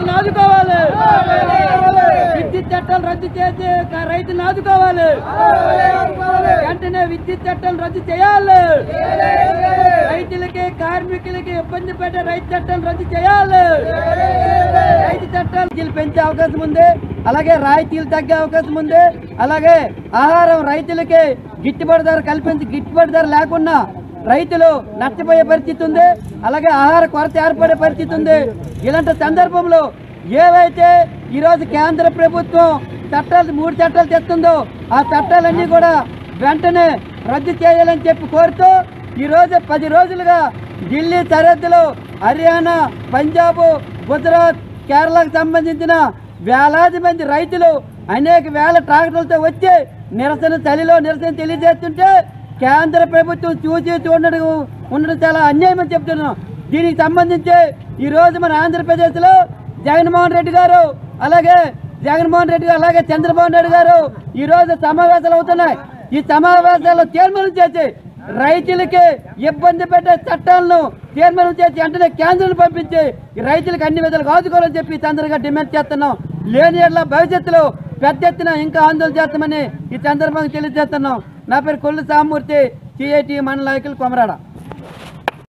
రైతులను ఆదుకోవాలి విద్యుత్ చట్టాలు రద్దు చేసి క- రైతులను ఆదుకోవాలి వెంటనే విద్యుత్ చట్టాలు రద్దు చేయాలి రైతులకి కార్మికులకి ఇబ్బంది పెట్టే రైతు చట్టాలు రద్దు చేయాలి రైతు చట్టాలు వీళ్ళు పెంచే అవకాశం ఉంది అలాగే రాయితీలు తగ్గే అవకాశం ఉంది అలాగే ఆహారం రైతులకి గిట్టుబాటు ధర కల్పించి గిట్టుబాటు ధర లేకుండా రైతులు నష్టపోయే పరిస్థితి ఉంది అలాగే ఆహార కొరత ఏర్పడే పరిస్థితి ఉంది ఇలాంటి సందర్భంలో ఏవైతే ఈరోజు కేంద్ర ప్రభుత్వం చట్టాలు మూడు చట్టాలు తెస్తుందో ఆ చట్టాలన్నీ కూడా వెంటనే రద్దు చేయాలని చెప్పి కోరుతూ ఈరోజు పది రోజులుగా ఢిల్లీ సరిహద్దులో హర్యానా పంజాబ్ గుజరాత్ కేరళకు సంబంధించిన వేలాది మంది రైతులు అనేక వేల ట్రాక్టర్లతో వచ్చి నిరసన చలిలో నిరసన తెలియజేస్తుంటే కేంద్ర ప్రభుత్వం చూసి చూడడం ఉండడం చాలా అన్యాయం అని చెప్తున్నాం దీనికి సంబంధించి ఈ రోజు మన ఆంధ్రప్రదేశ్లో జగన్మోహన్ రెడ్డి గారు అలాగే జగన్మోహన్ రెడ్డి గారు అలాగే చంద్రబాబు నాయుడు గారు ఈ రోజు సమావేశాలు అవుతున్నాయి ఈ సమావేశాల్లో తీర్మానం చేసి రైతులకి ఇబ్బంది పెట్టే చట్టాలను తీర్మానం చేసి వెంటనే కేంద్రం పంపించి ఈ రైతులకు అన్ని విధాలుగా ఆదుకోవాలని చెప్పి ఈ సందర్భంగా డిమాండ్ చేస్తున్నాం లేని ఎడ్ల భవిష్యత్తులో పెద్ద ఎత్తున ఇంకా ఆందోళన చేస్తామని ఈ సందర్భంగా తెలియజేస్తున్నాం నా పేరు కొల్లు సామూర్తి సిఐటి మండల నాయకులు కొమరాడ